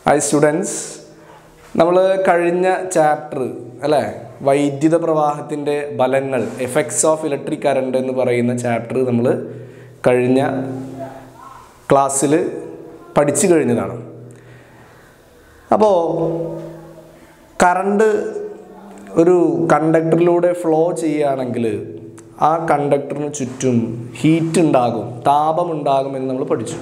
hi students നമ്മൾ കഴിഞ്ഞ chapter അല്ലേ വൈദ്യുത പ്രവാഹത്തിൻ്റെ ഫലങ്ങൾ എഫക്ട്സ് ഓഫ് ഇലക്ട്രിക് കറണ്ട് എന്ന് പറയുന്ന ചാപ്റ്റർ നമ്മൾ കഴിഞ്ഞ ക്ലാസ്സിൽ പഠിച്ചു കഴിഞ്ഞതാണ് അപ്പോൾ കറണ്ട് ഒരു കണ്ടക്ടറിലൂടെ ഫ്ലോ ചെയ്യുകയാണെങ്കിൽ ആ കണ്ടക്ടറിന് ചുറ്റും ഹീറ്റ് ഉണ്ടാകും താപമുണ്ടാകും എന്ന് നമ്മൾ പഠിച്ചു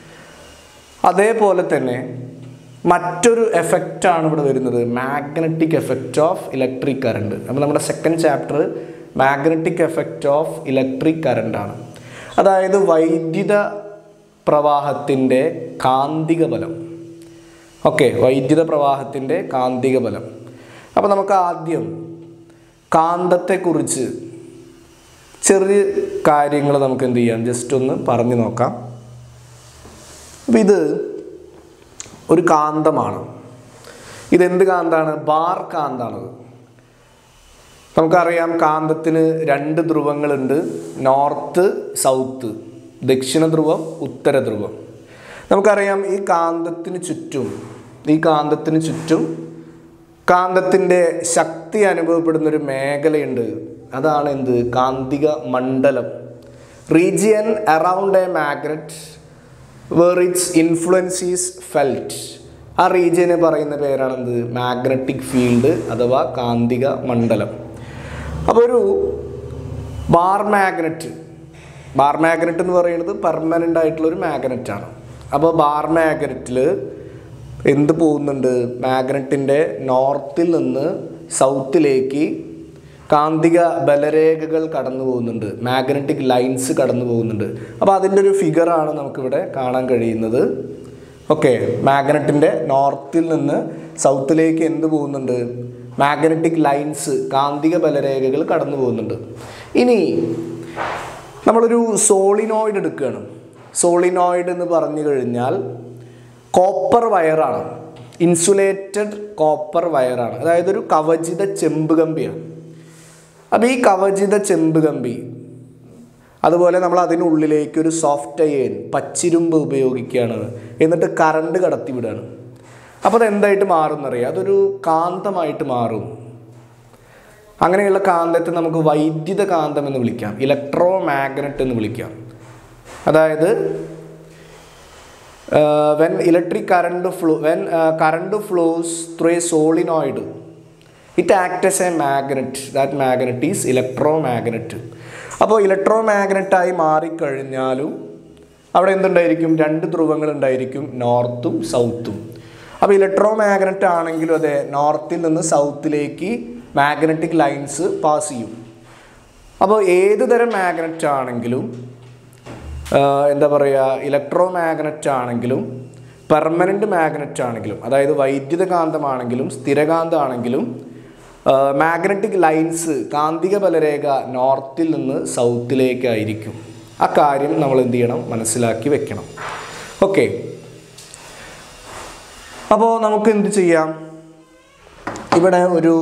അതേപോലെ തന്നെ മറ്റൊരു എഫക്റ്റാണ് ഇവിടെ വരുന്നത് magnetic effect of electric current അപ്പോൾ നമ്മുടെ second chapter magnetic effect of electric current ആണ് അതായത് വൈദ്യുത പ്രവാഹത്തിൻ്റെ കാന്തിക ബലം ഓക്കെ വൈദ്യുത പ്രവാഹത്തിൻ്റെ കാന്തിക ബലം അപ്പോൾ നമുക്ക് ആദ്യം കാന്തത്തെക്കുറിച്ച് ചെറിയ കാര്യങ്ങൾ നമുക്ക് എന്ത് ചെയ്യാം ജസ്റ്റ് ഒന്ന് പറഞ്ഞു നോക്കാം അപ്പം ഇത് ഒരു കാന്തമാണ് ഇതെന്ത് കാന്താണ് ബാർ കാന്താണത് നമുക്കറിയാം കാന്തത്തിന് രണ്ട് ധ്രുവങ്ങളുണ്ട് നോർത്ത് സൗത്ത് ദക്ഷിണ ധ്രുവം ഉത്തര ധ്രുവം നമുക്കറിയാം ഈ കാന്തത്തിന് ചുറ്റും ഈ കാന്തത്തിന് ചുറ്റും കാന്തത്തിൻ്റെ ശക്തി അനുഭവപ്പെടുന്ന ഒരു മേഖലയുണ്ട് അതാണ് എന്ത് കാന്തിക മണ്ഡലം region around a magnet where its influence is felt ആ റീജിയനെ പറയുന്ന പേരാണെന്ത് മാഗ്നറ്റിക് ഫീൽഡ് അഥവാ കാന്തിക മണ്ഡലം അപ്പോൾ ഒരു ബാർ മാഗ്നറ്റ് ബാർ മാഗ്നറ്റ് എന്ന് പറയുന്നത് പെർമനൻ്റ് ആയിട്ടുള്ള ഒരു മാഗ്നറ്റ് ആണ് അപ്പോൾ ബാർ മാഗ്നറ്റിൽ എന്ത് പോകുന്നുണ്ട് മാഗ്നറ്റിൻ്റെ നോർത്തിൽ നിന്ന് സൗത്തിലേക്ക് കാന്തിക ബലരേഖകൾ കടന്നു പോകുന്നുണ്ട് മാഗ്നറ്റിക് ലൈൻസ് കടന്നു പോകുന്നുണ്ട് അപ്പോൾ അതിൻ്റെ ഒരു ഫിഗറാണ് നമുക്കിവിടെ കാണാൻ കഴിയുന്നത് ഓക്കെ മാഗ്നറ്റിൻ്റെ നോർത്തിൽ നിന്ന് സൗത്തിലേക്ക് എന്ത് പോകുന്നുണ്ട് മാഗ്നറ്റിക് ലൈൻസ് കാന്തിക ബലരേഖകൾ കടന്നു പോകുന്നുണ്ട് ഇനി നമ്മളൊരു സോളിനോയിഡ് എടുക്കുകയാണ് സോളിനോയിഡ് എന്ന് പറഞ്ഞു കഴിഞ്ഞാൽ കോപ്പർ വയറാണ് ഇൻസുലേറ്റഡ് കോപ്പർ വയറാണ് അതായത് ഒരു കവചിത ചെമ്പ് കമ്പിയാണ് അപ്പോൾ ഈ കവചിത ചെമ്പ് കമ്പി അതുപോലെ നമ്മൾ അതിനുള്ളിലേക്ക് ഒരു സോഫ്റ്റ് അയൺ പച്ചിരുമ്പ് ഉപയോഗിക്കുകയാണ് എന്നിട്ട് കറണ്ട് കടത്തിവിടുകയാണ് അപ്പോൾ അത് എന്തായിട്ട് മാറും എന്നറിയാം അതൊരു കാന്തമായിട്ട് മാറും അങ്ങനെയുള്ള കാന്തത്തെ നമുക്ക് വൈദ്യുത കാന്തം എന്ന് വിളിക്കാം ഇലക്ട്രോ മാഗ്നറ്റ് എന്ന് വിളിക്കാം അതായത് when electric current flow when current flows through a solenoid it acts a magnet that magnet is electromagnet അപ്പോൾ ഇലക്ട്രോ മാഗ്നറ്റായി മാറിക്കഴിഞ്ഞാലും അവിടെ എന്തുണ്ടായിരിക്കും രണ്ട് ധ്രുവങ്ങൾ ഉണ്ടായിരിക്കും നോർത്തും സൗത്തും അപ്പോൾ ഇലക്ട്രോ മാഗ്നറ്റ് ആണെങ്കിലും അതെ നോർത്തിൽ നിന്ന് സൗത്തിലേക്ക് മാഗ്നറ്റിക് ലൈൻസ് പാസ് ചെയ്യും അപ്പോൾ ഏത് തരം മാഗ്നറ്റ് ആണെങ്കിലും എന്താ പറയുക ഇലക്ട്രോ മാഗ്നറ്റ് ആണെങ്കിലും പെർമനൻ്റ് മാഗ്നറ്റ് ആണെങ്കിലും അതായത് വൈദ്യുത കാന്തമാണെങ്കിലും സ്ഥിരകാന്തമാണെങ്കിലും മാഗ്നറ്റിക് ലൈൻസ് കാന്തിക ബലരേഖ നോർത്തിൽ നിന്ന് സൗത്തിലേക്കായിരിക്കും ആ കാര്യം നമ്മൾ എന്ത് ചെയ്യണം മനസ്സിലാക്കി വെക്കണം ഓക്കെ അപ്പോൾ നമുക്ക് എന്ത് ചെയ്യാം ഇവിടെ ഒരു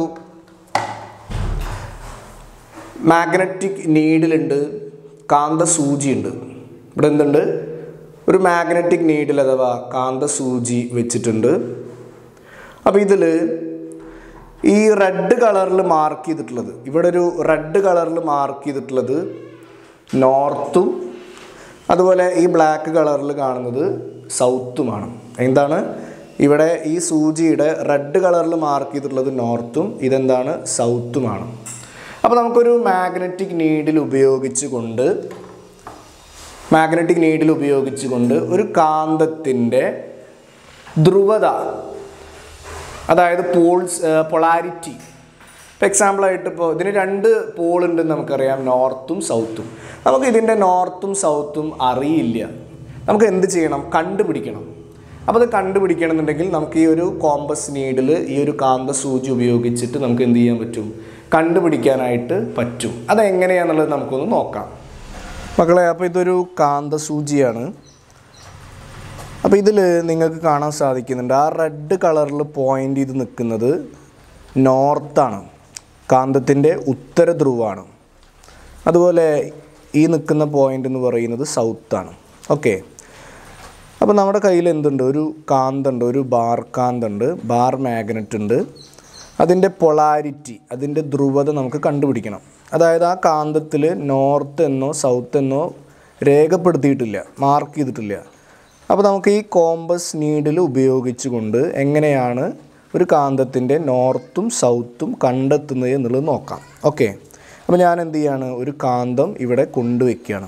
മാഗ്നറ്റിക് നീഡിലുണ്ട് കാന്ത സൂചിയുണ്ട് ഇവിടെ എന്തുണ്ട് ഒരു മാഗ്നറ്റിക് നീഡിൽ അഥവാ കാന്ത സൂചി വെച്ചിട്ടുണ്ട് അപ്പോൾ ഇതിൽ ഈ റെഡ് കളറിൽ മാർക്ക് ചെയ്തിട്ടുള്ളത് ഇവിടെ ഒരു റെഡ് കളറിൽ മാർക്ക് ചെയ്തിട്ടുള്ളത് നോർത്തും അതുപോലെ ഈ ബ്ലാക്ക് കളറിൽ കാണുന്നത് സൗത്തുമാണ് എന്താണ് ഇവിടെ ഈ സൂചിയുടെ റെഡ് കളറിൽ മാർക്ക് ചെയ്തിട്ടുള്ളത് നോർത്തും ഇതെന്താണ് സൗത്തുമാണ് അപ്പോൾ നമുക്കൊരു മാഗ്നറ്റിക് നീഡിൽ ഉപയോഗിച്ചുകൊണ്ട് മാഗ്നറ്റിക് നീഡിൽ ഉപയോഗിച്ചുകൊണ്ട് ഒരു കാന്തത്തിൻ്റെ ധ്രുവത അതായത് പോൾസ് പൊളാരിറ്റി ഇപ്പോൾ എക്സാമ്പിളായിട്ട് ഇപ്പോൾ ഇതിന് രണ്ട് പോൾ ഉണ്ടെന്ന് നമുക്കറിയാം നോർത്തും സൗത്തും നമുക്ക് ഇതിൻ്റെ നോർത്തും സൗത്തും അറിയില്ല നമുക്ക് എന്ത് ചെയ്യണം കണ്ടുപിടിക്കണം അപ്പോൾ അത് കണ്ടുപിടിക്കണമെന്നുണ്ടെങ്കിൽ നമുക്ക് ഈ ഒരു കോമ്പസ് നീഡിൽ ഈ ഒരു കാന്ത സൂചി ഉപയോഗിച്ചിട്ട് നമുക്ക് എന്ത് ചെയ്യാൻ പറ്റും കണ്ടുപിടിക്കാനായിട്ട് പറ്റും അതെങ്ങനെയാണെന്നുള്ളത് നമുക്കൊന്ന് നോക്കാം മക്കളെ അപ്പോൾ ഇതൊരു കാന്ത സൂചിയാണ് അപ്പോൾ ഇതിൽ നിങ്ങൾക്ക് കാണാൻ സാധിക്കുന്നുണ്ട് ആ റെഡ് കളറിൽ പോയിൻ്റ് ചെയ്ത് നിൽക്കുന്നത് നോർത്താണ് കാന്തത്തിൻ്റെ ഉത്തര ധ്രുവമാണ് അതുപോലെ ഈ നിൽക്കുന്ന പോയിൻ്റ് എന്ന് പറയുന്നത് സൗത്താണ് ഓക്കെ അപ്പോൾ നമ്മുടെ കയ്യിൽ എന്തുണ്ട് ഒരു കാന്തുണ്ട് ഒരു ബാർ കാന്തുണ്ട് ബാർ മാഗ്നറ്റ് ഉണ്ട് അതിൻ്റെ പൊളാരിറ്റി അതിൻ്റെ ധ്രുവത നമുക്ക് കണ്ടുപിടിക്കണം അതായത് ആ കാന്തത്തിൽ നോർത്ത് എന്നോ സൗത്ത് എന്നോ രേഖപ്പെടുത്തിയിട്ടില്ല മാർക്ക് ചെയ്തിട്ടില്ല അപ്പോൾ നമുക്ക് ഈ കോമ്പസ് നീഡിൽ ഉപയോഗിച്ചുകൊണ്ട് എങ്ങനെയാണ് ഒരു കാന്തത്തിൻ്റെ നോർത്തും സൗത്തും കണ്ടെത്തുന്നത് എന്നുള്ളത് നോക്കാം ഓക്കെ അപ്പോൾ ഞാൻ എന്ത് ചെയ്യാണ് ഒരു കാന്തം ഇവിടെ കൊണ്ടുവയ്ക്കുകയാണ്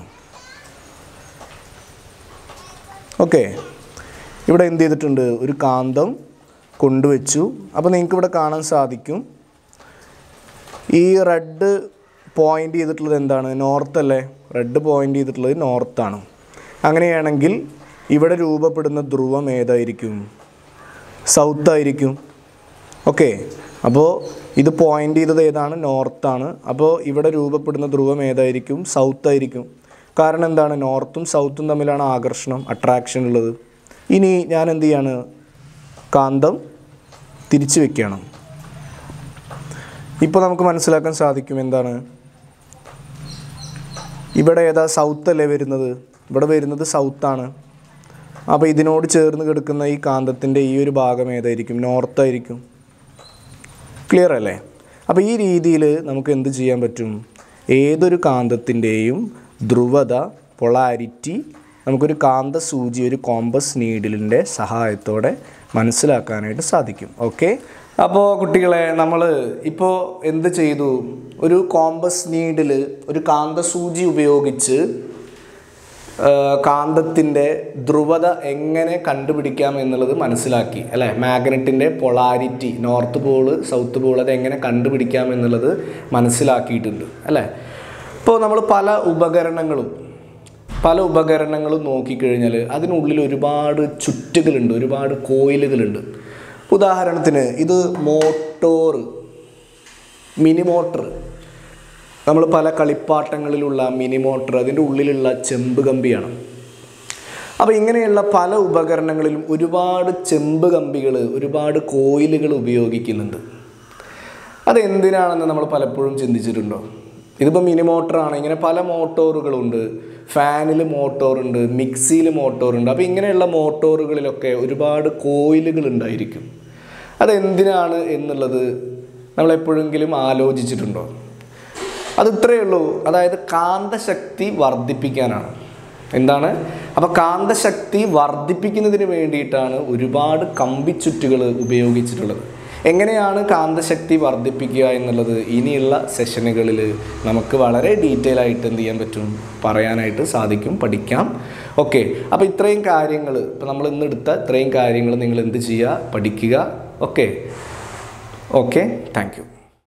ഓക്കെ ഇവിടെ എന്ത് ചെയ്തിട്ടുണ്ട് ഒരു കാന്തം കൊണ്ടുവച്ചു അപ്പോൾ നിങ്ങൾക്ക് ഇവിടെ കാണാൻ സാധിക്കും ഈ റെഡ് പോയിൻ്റ് ചെയ്തിട്ടുള്ളത് എന്താണ് നോർത്ത് അല്ലേ റെഡ് പോയിൻ്റ് ചെയ്തിട്ടുള്ളത് നോർത്താണ് അങ്ങനെയാണെങ്കിൽ ഇവിടെ രൂപപ്പെടുന്ന ധ്രുവം ഏതായിരിക്കും സൗത്ത് ആയിരിക്കും ഓക്കെ അപ്പോൾ ഇത് പോയിൻ്റ് ചെയ്തത് ഏതാണ് നോർത്താണ് അപ്പോൾ ഇവിടെ രൂപപ്പെടുന്ന ധ്രുവം ഏതായിരിക്കും സൗത്ത് ആയിരിക്കും കാരണം എന്താണ് നോർത്തും സൗത്തും തമ്മിലാണ് ആകർഷണം അട്രാക്ഷൻ ഉള്ളത് ഇനി ഞാൻ എന്ത് ചെയ്യാണ് കാന്തം തിരിച്ചു വെക്കുകയാണ് ഇപ്പോൾ നമുക്ക് മനസ്സിലാക്കാൻ സാധിക്കും എന്താണ് ഇവിടെ ഏതാ സൗത്ത് അല്ലേ വരുന്നത് ഇവിടെ വരുന്നത് സൗത്താണ് അപ്പോൾ ഇതിനോട് ചേർന്ന് കിടക്കുന്ന ഈ കാന്തത്തിൻ്റെ ഈ ഒരു ഭാഗം ഏതായിരിക്കും നോർത്ത് ആയിരിക്കും ക്ലിയർ അല്ലേ അപ്പോൾ ഈ രീതിയിൽ നമുക്ക് എന്ത് ചെയ്യാൻ പറ്റും ഏതൊരു കാന്തത്തിൻ്റെയും ധ്രുവത പൊളാരിറ്റി നമുക്കൊരു കാന്ത സൂചി ഒരു കോമ്പസ് നീഡിലിൻ്റെ സഹായത്തോടെ മനസ്സിലാക്കാനായിട്ട് സാധിക്കും ഓക്കെ അപ്പോൾ കുട്ടികളെ നമ്മൾ ഇപ്പോൾ എന്ത് ചെയ്തു ഒരു കോമ്പസ് നീഡിൽ ഒരു കാന്തസൂചി ഉപയോഗിച്ച് കാന്തത്തിൻ്റെ ധ്രുവത എങ്ങനെ കണ്ടുപിടിക്കാം എന്നുള്ളത് മനസ്സിലാക്കി അല്ലേ മാഗ്നറ്റിൻ്റെ polarity north pole south pole അത് എങ്ങനെ കണ്ടുപിടിക്കാം എന്നുള്ളത് മനസ്സിലാക്കിയിട്ടുണ്ട് അല്ലേ ഇപ്പോൾ നമ്മൾ പല ഉപകരണങ്ങളും പല ഉപകരണങ്ങളും നോക്കിക്കഴിഞ്ഞാൽ അതിനുള്ളിൽ ഒരുപാട് ചുറ്റുകളുണ്ട് ഒരുപാട് കോയിലുകളുണ്ട് ഉദാഹരണത്തിന് ഇത് മോട്ടോർ മിനി മോട്ടർ നമ്മൾ പല കളിപ്പാട്ടങ്ങളിലുള്ള മിനി മോട്ടർ അതിൻ്റെ ഉള്ളിലുള്ള ചെമ്പ് കമ്പിയാണ് അപ്പോൾ ഇങ്ങനെയുള്ള പല ഉപകരണങ്ങളിലും ഒരുപാട് ചെമ്പ് കമ്പികൾ ഒരുപാട് കോയിലുകൾ ഉപയോഗിക്കുന്നുണ്ട് അതെന്തിനാണെന്ന് നമ്മൾ പലപ്പോഴും ചിന്തിച്ചിട്ടുണ്ടോ ഇതിപ്പോൾ മിനി മോട്ടറാണ് ഇങ്ങനെ പല മോട്ടോറുകളുണ്ട് ഫാനിൽ മോട്ടോറുണ്ട് മിക്സിയിൽ മോട്ടോറുണ്ട് അപ്പോൾ ഇങ്ങനെയുള്ള മോട്ടോറുകളിലൊക്കെ ഒരുപാട് കോയിലുകൾ ഉണ്ടായിരിക്കും അതെന്തിനാണ് എന്നുള്ളത് നമ്മൾ എപ്പോഴെങ്കിലും ആലോചിച്ചിട്ടുണ്ടോ അത് ഇത്രയേ ഉള്ളൂ അതായത് കാന്തശക്തി വർദ്ധിപ്പിക്കാനാണ് എന്താണ് അപ്പോൾ കാന്തശക്തി വർദ്ധിപ്പിക്കുന്നതിന് വേണ്ടിയിട്ടാണ് ഒരുപാട് കമ്പിച്ചുറ്റുകൾ ഉപയോഗിച്ചിട്ടുള്ളത് എങ്ങനെയാണ് കാന്തശക്തി വർദ്ധിപ്പിക്കുക എന്നുള്ളത് ഇനിയുള്ള സെഷനുകളിൽ നമുക്ക് വളരെ ഡീറ്റെയിൽ ആയിട്ട് എന്ത് ചെയ്യാൻ പറ്റും പറയാനായിട്ട് സാധിക്കും പഠിക്കാം ഓക്കെ അപ്പോൾ ഇത്രയും കാര്യങ്ങൾ ഇപ്പോൾ നമ്മൾ ഇന്ന് എടുത്ത ഇത്രയും കാര്യങ്ങൾ നിങ്ങൾ എന്ത് ചെയ്യുക പഠിക്കുക ഓക്കെ ഓക്കെ താങ്ക് യു